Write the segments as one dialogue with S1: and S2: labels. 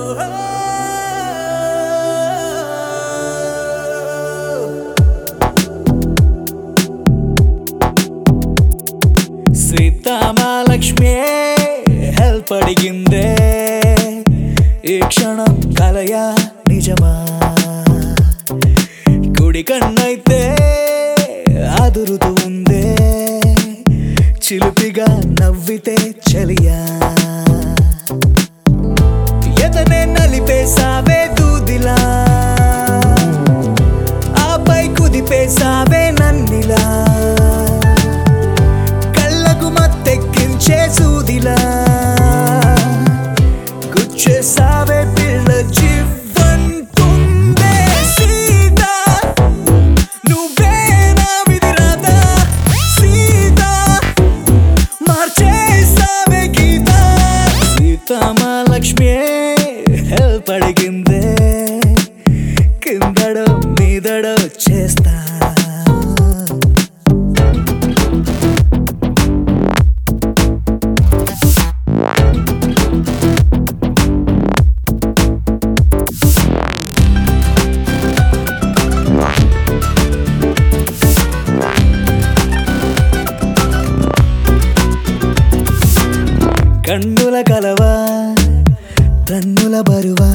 S1: Seethamalakshmi help అడిగిందే ఈ క్షణం కలయా నిజమా కుడి కన్నైతే అదురుతూ ఉందే చిలిపిగా నవ్వితే చలియా ఎదనే నలిపేసావే దూదిలా ఆపై కుదిపేసావే నన్నిలా కళ్ళకు మత్తెక్కించే సూదిలా గుచ్చేసావే పిల్ల జీవంటుందే సీతా నువ్వే నా విధిరాత సీతా మార్చేసావే గీత సీతామాలక్ష్మి హెల్ప్ అడిగిందే కిందడో మీదడో చేస్తా కన్నుల కలవా తన్నుల బరువా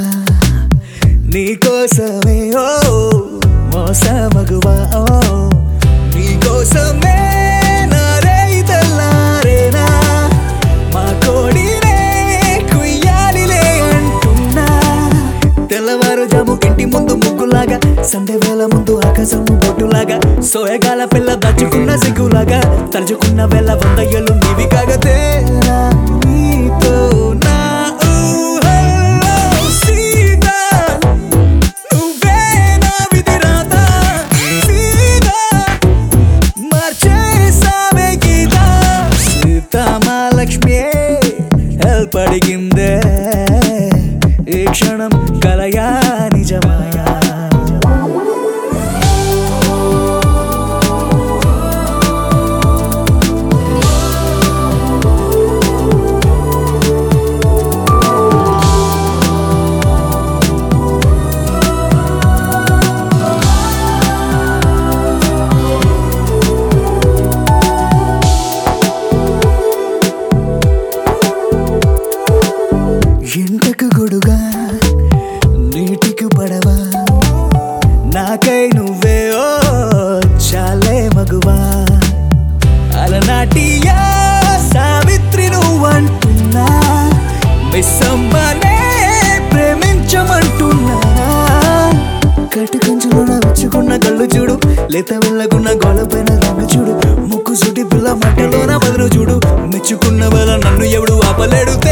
S1: నీకోసమే ఓ మోసమగువా ఓ నీకోసమే నారే తెల్లారేనా మా కోడినే కుయ్యాలిలే అంటున్నా తెల్లవారు జాము ఇంటి ముందు ముగ్గులాగా సండే వేళ ముందు ఆకాశము బొట్టులాగా సోయగాల పిల్ల దచ్చుకున్న సిగ్గులాగా తలుచుకున్న వేళ వంద ఏళ్ళు నీవి కాగతేరా నీతో నా ఊహల్లో సీతా నువ్వే నా విధిరాత సీతా మార్చేసావే గీత సీతామాలక్ష్మి హెల్ప్ అడిగిందే ఈ క్షణం కలయా నిజమయా ఎంటకు గొడుగా నీటికి పడవా నాకై నువ్వే ఓ చాలే మగువా అలనాటియా సావిత్రి నువ్వంటున్నా మిస్సమ్మనే ప్రేమించమంటున్నా కటి కంచులోన విచ్చుకున్న కళ్ళు చూడు లేత వెళ్ళకున్న గోలపైన రంగు చూడు ముక్కు సుటి పిల్ల మట్టలోన బదులు చూడు మెచ్చుకున్న వేళ నన్ను ఎవడు ఆపలేడు